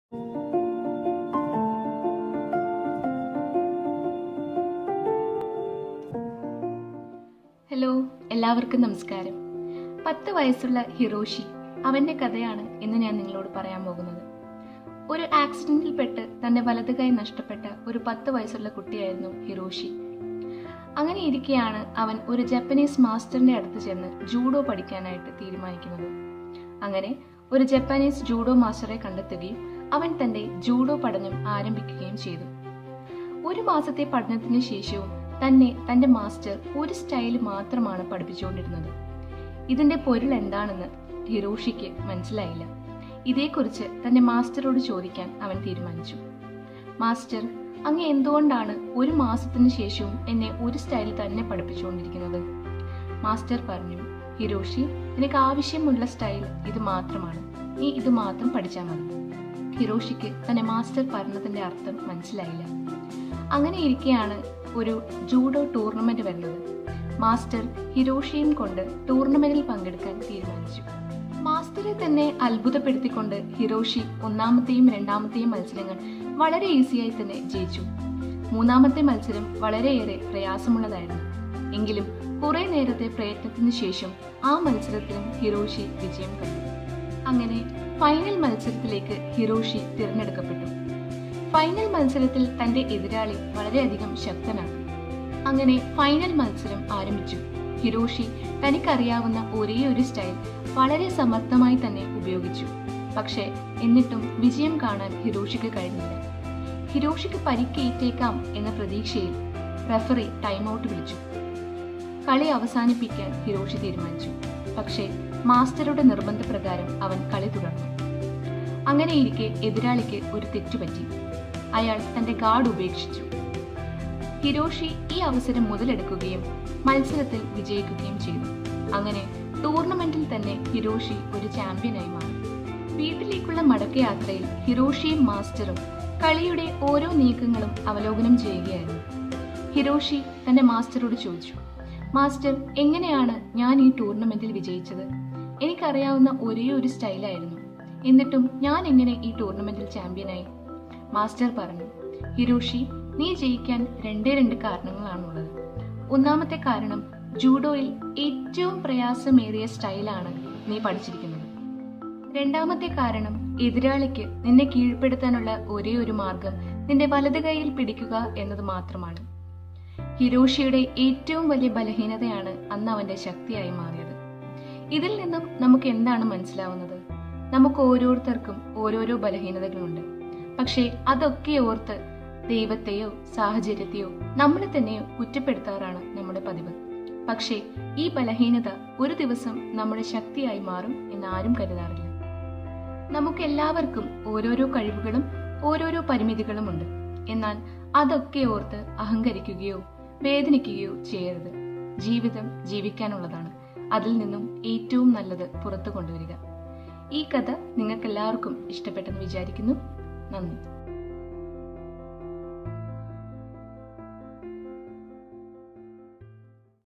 hello എല്ലാവർക്കും നമസ്കാരം പത്ത് വയസ്സുള്ള ഹിറോഷി അവന്റെ കഥയാണ് ഇന്ന് ഞാൻ നിങ്ങളോട് പറയാൻ പോകുന്നത് ഒരു ആക്സിഡന്റിൽപ്പെട്ട് തന്റെ വലത് കൈ നഷ്ടപ്പെട്ട ഒരു പത്ത് വയസ്സുള്ള കുട്ടിയായിരുന്നു ഹിറോഷി അങ്ങനെ ഇരിക്കെയാണ് അവൻ ഒരു ജപ്പനീസ് മാസ്റ്ററിന്റെ അടുത്ത് ചെന്ന് ജൂഡോ പഠിക്കാനായിട്ട് തീരുമാനിക്കുന്നത് അങ്ങനെ ഒരു ജപ്പാനീസ് ജൂഡോ മാസ്റ്ററെ കണ്ടെത്തുകയും അവൻ തന്റെ ജൂഡോ പഠനം ആരംഭിക്കുകയും ചെയ്തു ഒരു മാസത്തെ പഠനത്തിന് ശേഷവും തന്നെ തന്റെ മാസ്റ്റർ ഒരു സ്റ്റൈൽ മാത്രമാണ് പഠിപ്പിച്ചുകൊണ്ടിരുന്നത് ഇതിന്റെ പൊരുൾ എന്താണെന്ന് ഹിറോഷിക്ക് മനസ്സിലായില്ല ഇതേക്കുറിച്ച് തന്റെ മാസ്റ്ററോട് ചോദിക്കാൻ അവൻ തീരുമാനിച്ചു മാസ്റ്റർ അങ്ങ് എന്തുകൊണ്ടാണ് ഒരു മാസത്തിന് ശേഷവും എന്നെ ഒരു സ്റ്റൈൽ തന്നെ പഠിപ്പിച്ചുകൊണ്ടിരിക്കുന്നത് മാസ്റ്റർ പറഞ്ഞു ഹിരോഷി നിനക്ക് ആവശ്യമുള്ള സ്റ്റൈൽ ഇത് മാത്രമാണ് നീ ഇത് മാത്രം പഠിച്ചാൽ മതി ഹിരോഷിക്ക് തന്റെ മാസ്റ്റർ പറഞ്ഞതിന്റെ അർത്ഥം മനസ്സിലായില്ല അങ്ങനെ ഇരിക്കെയാണ് ഒരു ജൂഡോ ടൂർണമെന്റ് വരുന്നത് മാസ്റ്റർ ഹിരോഷിയും കൊണ്ട് ടൂർണമെന്റിൽ പങ്കെടുക്കാൻ തീരുമാനിച്ചു മാസ്റ്ററെ തന്നെ അത്ഭുതപ്പെടുത്തിക്കൊണ്ട് ഹിരോഷി ഒന്നാമത്തെയും രണ്ടാമത്തെയും മത്സരങ്ങൾ വളരെ ഈസിയായി തന്നെ ജയിച്ചു മൂന്നാമത്തെ മത്സരം വളരെയേറെ പ്രയാസമുള്ളതായിരുന്നു എങ്കിലും കുറെ നേരത്തെ പ്രയത്നത്തിന് ശേഷം ആ മത്സരത്തിലും ഹിരോഷി വിജയം കണ്ടു അങ്ങനെ ഫൈനൽ മത്സരത്തിലേക്ക് ഹിരോഷി തിരഞ്ഞെടുക്കപ്പെട്ടു ഫൈനൽ മത്സരത്തിൽ തന്റെ എതിരാളി വളരെയധികം ശക്തനാണ് അങ്ങനെ ഫൈനൽ മത്സരം ആരംഭിച്ചു ഹിരോഷി തനിക്കറിയാവുന്ന ഒരേ ഒരു സ്റ്റൈൽ വളരെ സമർത്ഥമായി തന്നെ ഉപയോഗിച്ചു പക്ഷേ എന്നിട്ടും വിജയം കാണാൻ ഹിരോഷിക്ക് കഴിഞ്ഞില്ല ഹിരോഷിക്ക് പരിക്കേറ്റേക്കാം എന്ന പ്രതീക്ഷയിൽ റഫറി ടൈം ഔട്ട് വിളിച്ചു കളി അവസാനിപ്പിക്കാൻ ഹിരോഷി തീരുമാനിച്ചു പക്ഷേ മാസ്റ്ററുടെ നിർബന്ധപ്രകാരം അവൻ കളി തുടർന്നു അങ്ങനെയിരിക്കെ എതിരാളിക്ക് ഒരു തെറ്റുപറ്റി അയാൾ തന്റെ ഗാർഡ് ഉപേക്ഷിച്ചു ഹിരോഷി ഈ അവസരം മുതലെടുക്കുകയും മത്സരത്തിൽ വിജയിക്കുകയും ചെയ്തു അങ്ങനെ ടൂർണമെന്റിൽ തന്നെ ഹിരോഷി ഒരു ചാമ്പ്യനായി മാറി വീട്ടിലേക്കുള്ള മടക്കയാത്രയിൽ ഹിരോഷിയും മാസ്റ്ററും കളിയുടെ ഓരോ നീക്കങ്ങളും അവലോകനം ചെയ്യുകയായിരുന്നു ഹിരോഷി തന്റെ മാസ്റ്ററോട് ചോദിച്ചു മാസ്റ്റർ എങ്ങനെയാണ് ഞാൻ ഈ ടൂർണമെന്റിൽ വിജയിച്ചത് എനിക്കറിയാവുന്ന ഒരേ ഒരു സ്റ്റൈലായിരുന്നു എന്നിട്ടും ഞാൻ എങ്ങനെ ഈ ടൂർണമെന്റിൽ ചാമ്പ്യനായി മാസ്റ്റർ പറഞ്ഞു ഹിരോഷി നീ ജയിക്കാൻ രണ്ടേ രണ്ട് കാരണങ്ങളാണുള്ളത് ഒന്നാമത്തെ കാരണം ജൂഡോയിൽ ഏറ്റവും പ്രയാസമേറിയ സ്റ്റൈലാണ് നീ പഠിച്ചിരിക്കുന്നത് രണ്ടാമത്തെ കാരണം എതിരാളിക്ക് നിന്നെ കീഴ്പ്പെടുത്താനുള്ള ഒരേ ഒരു മാർഗം നിന്റെ വലത് കൈയിൽ പിടിക്കുക എന്നത് മാത്രമാണ് ഹിരോഷിയുടെ ഏറ്റവും വലിയ ബലഹീനതയാണ് അന്ന് അവന്റെ ശക്തിയായി മാറിയത് ഇതിൽ നിന്നും നമുക്ക് എന്താണ് മനസ്സിലാവുന്നത് നമുക്ക് ഓരോരുത്തർക്കും ഓരോരോ ബലഹീനതകളുണ്ട് പക്ഷേ അതൊക്കെ ഓർത്ത് ദൈവത്തെയോ സാഹചര്യത്തെയോ നമ്മളെ തന്നെയോ കുറ്റപ്പെടുത്താറാണ് നമ്മുടെ പതിവ് പക്ഷേ ഈ ബലഹീനത ഒരു ദിവസം നമ്മുടെ ശക്തിയായി മാറും എന്ന് ആരും കരുതാറില്ല നമുക്ക് എല്ലാവർക്കും ഓരോരോ കഴിവുകളും ഓരോരോ പരിമിതികളുമുണ്ട് എന്നാൽ അതൊക്കെ ഓർത്ത് അഹങ്കരിക്കുകയോ വേദനിക്കുകയോ ചെയ്യരുത് ജീവിതം ജീവിക്കാനുള്ളതാണ് അതിൽ നിന്നും ഏറ്റവും നല്ലത് പുറത്തു കൊണ്ടുവരിക ഈ കഥ നിങ്ങൾക്ക് എല്ലാവർക്കും ഇഷ്ടപ്പെട്ടെന്ന് വിചാരിക്കുന്നു നന്ദി